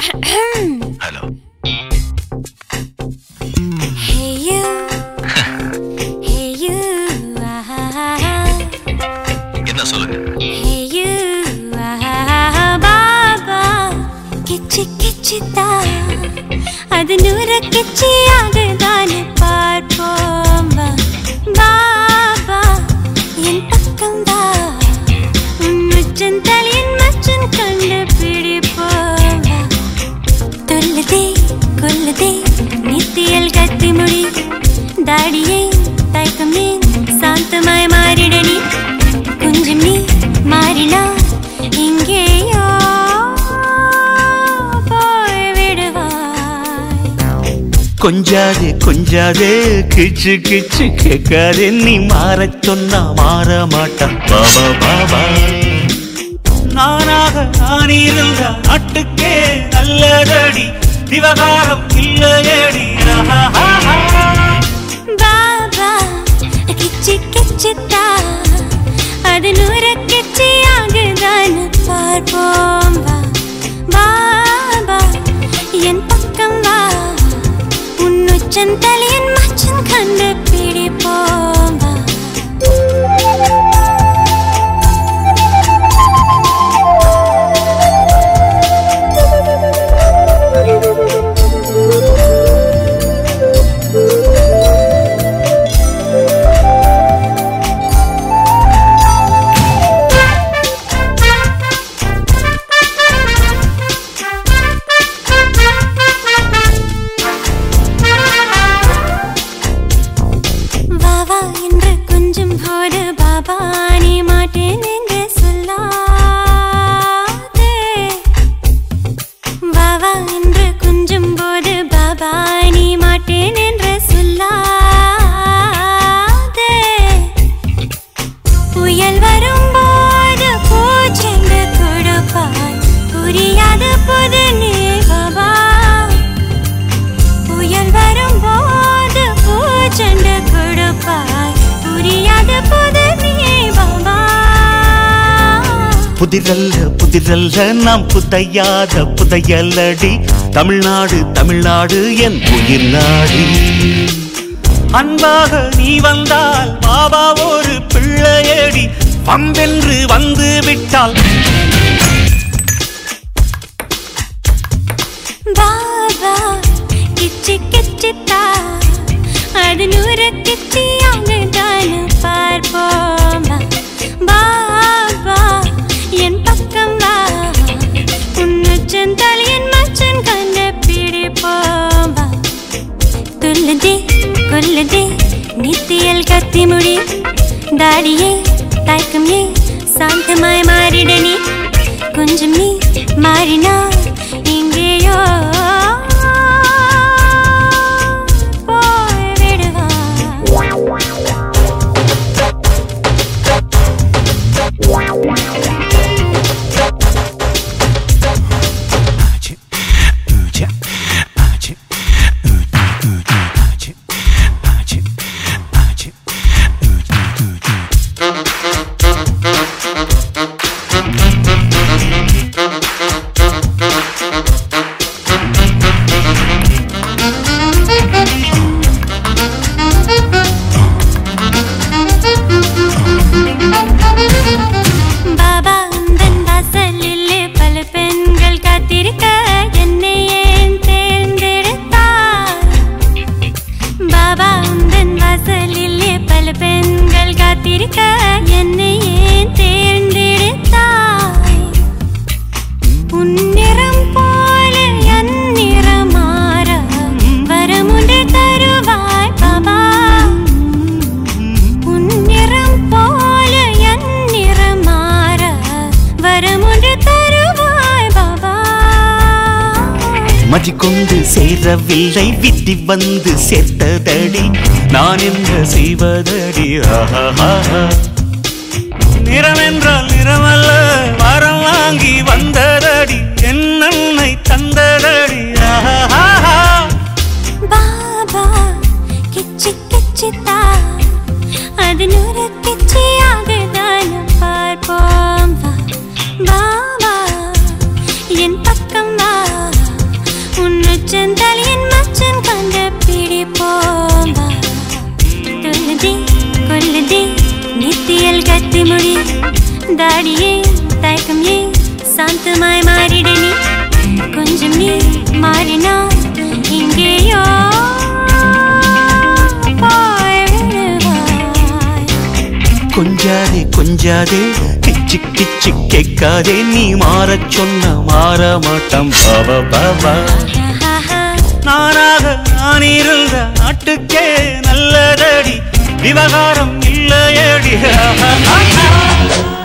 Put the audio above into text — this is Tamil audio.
Hello Hey you, hey you, ah, என்ன சொல்லுங்க hey you, ah, பாபா கிச்சு கிச்சு தா அது நூற கிச்சி ஆகுதான்னு பார்ப்போம் வா. பாபா என் பக்கம் வா உன் உச்சன் தலையின் மச்சன் கண்டு பிடிப்போம் வா. தொல்லுதே கொல்லுதே நித்தியல் கத்தி முடி தாடியே தயக்கம் ஏன் சாந்தமாய் மாறிட நீ கொஞ்சம் நீ மாறினா இங்கேயோ போய் விடுவாய் கொஞ்சாதே கொஞ்சாதே கிச்சு கிச்சு கேட்காதே நீ மாறச் சொன்னா மாற மாட்டான் பாபா பாபா நானாக நான் இருந்த நாட்டுக்கே நல்லதடி விவகாரம் இல்லையடி ஆஹாஹாஹா. பாபா கிச்சி கிச்சி தா அது நூற கிச்சி ஆகுதான்னு பார்ப்போம் வா பாபா என் பக்கம் வா உன் உச்சன் தலையன் மச்சன் கண்டு பிடிப்போம் வா வா வா என்று கொஞ்சம் போது பாபா நீ மாட்டேன் என்று சொல்லாதே வா வா என்று கொஞ்சம் போது பாபா நீ மாட்டேன் என்று சொல்லாதே புயல் வரும்போது பூச்செண்டு கொடுப்பாய் புரியாத புது நீ பாபா புயல் வரும்போது பூச்செண்டு கொடுப்பாய் புரியாத புது நீ பாபா புதிரல்ல புதிரல்ல நாம் புதையாத புதையலடி தமிழ்நாடு தமிழ்நாடு என் உயிர் நாடி அன்பாக நீ வந்தால் பாபா ஒரு பிள்ளையடி பம்பென்று வந்து விட்டால் பாபா கிச்சி கிச்சி தா அது நூறு கிச்சி ஆகுதான்னு பார்ப்போம் வா. பாபா என் பக்கம் வா உன் உச்சன் தலையன் மச்சன் கண்டு பிடிப்போம் வா துல்லுதே கொல்லுதே நித்தியல் கத்தி முடி தாடியே தயக்கம் ஏ சாந்தமாய் மாறிட நீ கொஞ்சம் நீ மாறினா இங்கேயோ போய் விடுவாய் பாபா உந்தன் வாசலிலே பல பெண்கள் காத்திருக்க என்னை ஏன் தேர்ந்தெடுத்தார் பாபா உந்தன் வாசலிலே பல பெண்கள் காத்திருக்க என்னை ஏன் தேர்ந்தெடுத்தாய் உன் நிறம் போல என் நிறம் மாற வரமுண்டு தருவாய் பாபா உன் நிறம் போல என் நிறம் மாற வரமுண்டு தருவாய் பாபா மதி கொண்டு சேரவில்லை விதி வந்து சேர்த்ததடி நான் என்ன செய்வதடி ஆஹாஹாஹா. நிறம் என்றால் நிறமல்ல வரம் வாங்கி வந்ததடி என் அன்னை தந்ததடி ஆஹாஹாஹா. பாபா கிச்சி கிச்சி தா அது நூறு கிச்சி ஆகுதான்னு பார்ப்போம் வா பாபா என் பக்கம் வா உச்சந்தலையின் மச்சன் கண்ட பிடிப்போம் வா. துள்ளுதே கொல்லுதே நித்தியல் கத்தி முடி தாடியே தயக்கம் ஏ சாந்தமாய் மாறிட நீ கொஞ்சம் நீ மாறினா இங்கேயோ போய் விடுவாய் கொஞ்சாதே கொஞ்சாதே கிச்சு கிச்சு கேட்காதே நீ மாறச் சொன்ன மாற மாட்டான் பாபா பாபா ஆஹா நானாக நான் இருந்த நாட்டுக்கே நல்லதடி விவகாரம் இல்லையடி